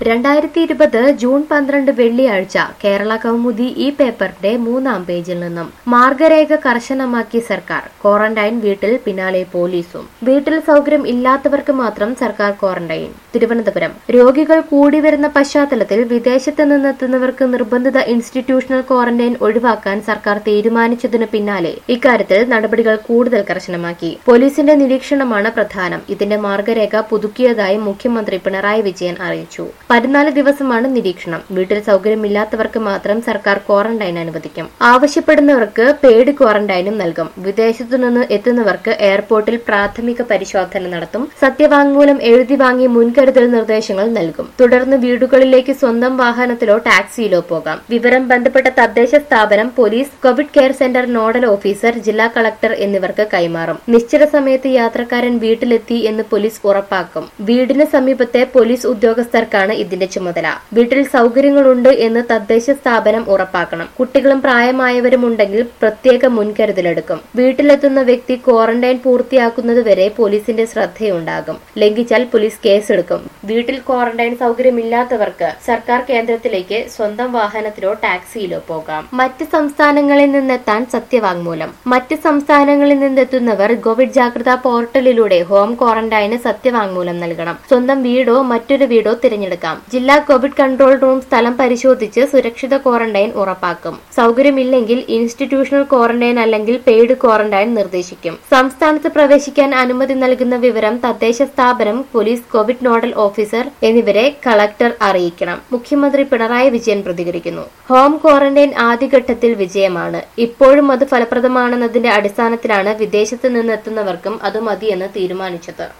രണ്ടായിരത്തി ഇരുപത് ജൂൺ പന്ത്രണ്ട് വെള്ളിയാഴ്ച കേരള കൗമുദി ഈ പേപ്പറിന്റെ മൂന്നാം പേജിൽ നിന്നും മാർഗരേഖ കർശനമാക്കി സർക്കാർ ക്വാറന്റൈൻ വീട്ടിൽ പിന്നാലെ പോലീസും വീട്ടിൽ സൗകര്യം ഇല്ലാത്തവർക്ക് മാത്രം സർക്കാർ ക്വാറന്റൈൻ തിരുവനന്തപുരം രോഗികൾ കൂടി വരുന്ന പശ്ചാത്തലത്തിൽ വിദേശത്ത് നിന്നെത്തുന്നവർക്ക് നിർബന്ധിത ഇൻസ്റ്റിറ്റ്യൂഷണൽ ക്വാറന്റൈൻ ഒഴിവാക്കാൻ സർക്കാർ തീരുമാനിച്ചതിനു പിന്നാലെ ഇക്കാര്യത്തിൽ നടപടികൾ കൂടുതൽ കർശനമാക്കി പോലീസിന്റെ നിരീക്ഷണമാണ് പ്രധാനം ഇതിന്റെ മാർഗരേഖ പുതുക്കിയതായി മുഖ്യമന്ത്രി പിണറായി വിജയൻ അറിയിച്ചു പതിനാല് ദിവസമാണ് നിരീക്ഷണം വീട്ടിൽ സൗകര്യമില്ലാത്തവർക്ക് മാത്രം സർക്കാർ ക്വാറന്റൈൻ അനുവദിക്കും ആവശ്യപ്പെടുന്നവർക്ക് പെയ്ഡ് ക്വാറന്റൈനും നൽകും വിദേശത്തു നിന്ന് എത്തുന്നവർക്ക് എയർപോർട്ടിൽ പ്രാഥമിക പരിശോധന നടത്തും സത്യവാങ്മൂലം എഴുതി വാങ്ങി മുൻകരുതൽ നിർദ്ദേശങ്ങൾ നൽകും തുടർന്ന് വീടുകളിലേക്ക് സ്വന്തം വാഹനത്തിലോ ടാക്സിയിലോ പോകാം വിവരം ബന്ധപ്പെട്ട തദ്ദേശ സ്ഥാപനം police covid care centre nodal officer ജില്ലാ കളക്ടർ എന്നിവർക്ക് കൈമാറും നിശ്ചിത സമയത്ത് യാത്രക്കാരൻ വീട്ടിലെത്തി എന്ന് പോലീസ് ഉറപ്പാക്കും വീടിന് സമീപത്തെ പോലീസ് ഉദ്യോഗസ്ഥർക്കാണ് ഇതിന്റെ ചുമതല വീട്ടിൽ സൗകര്യങ്ങളുണ്ട് എന്ന് തദ്ദേശ സ്ഥാപനം ഉറപ്പാക്കണം കുട്ടികളും പ്രായമായവരും ഉണ്ടെങ്കിൽ പ്രത്യേക മുൻകരുതലെടുക്കും വീട്ടിലെത്തുന്ന വ്യക്തി ക്വാറന്റൈൻ പൂർത്തിയാക്കുന്നതുവരെ പോലീസിന്റെ ശ്രദ്ധയുണ്ടാകും ലംഘിച്ചാൽ പോലീസ് കേസെടുക്കും വീട്ടിൽ ക്വാറന്റൈൻ സൗകര്യമില്ലാത്തവർക്ക് സർക്കാർ കേന്ദ്രത്തിലേക്ക് സ്വന്തം വാഹനത്തിലോ ടാക്സിയിലോ പോകാം മറ്റ് സംസ്ഥാനങ്ങളിൽ നിന്നെത്താൻ സത്യവാങ്മൂലം മറ്റ് സംസ്ഥാനങ്ങളിൽ നിന്നെത്തുന്നവർ കോവിഡ് ജാഗ്രതാ പോർട്ടലിലൂടെ ഹോം ക്വാറന്റൈന് സത്യവാങ്മൂലം നൽകണം സ്വന്തം വീടോ മറ്റൊരു വീടോ തിരഞ്ഞെടുക്കാം ജില്ലാ കോവിഡ് കൺട്രോൾ റൂം സ്ഥലം പരിശോധിച്ച് സുരക്ഷിത ക്വാറന്റൈൻ ഉറപ്പാക്കും സൗകര്യമില്ലെങ്കിൽ ഇൻസ്റ്റിറ്റ്യൂഷണൽ ക്വാറന്റൈൻ അല്ലെങ്കിൽ പെയ്ഡ് ക്വാറന്റൈൻ നിർദ്ദേശിക്കും സംസ്ഥാനത്ത് പ്രവേശിക്കാൻ അനുമതി നൽകുന്ന വിവരം തദ്ദേശ സ്ഥാപനം പോലീസ് കോവിഡ് നോഡൽ ഓഫീസർ എന്നിവരെ കളക്ടർ അറിയിക്കണം മുഖ്യമന്ത്രി പിണറായി വിജയൻ പ്രതികരിക്കുന്നു ഹോം ക്വാറന്റൈൻ ആദ്യഘട്ടത്തിൽ വിജയമാണ് ഇപ്പോഴും അത് ഫലപ്രദമാണെന്നതിന്റെ അടിസ്ഥാനത്തിലാണ് വിദേശത്ത് നിന്ന് എത്തുന്നവർക്കും അത് മതിയെന്ന് തീരുമാനിച്ചത്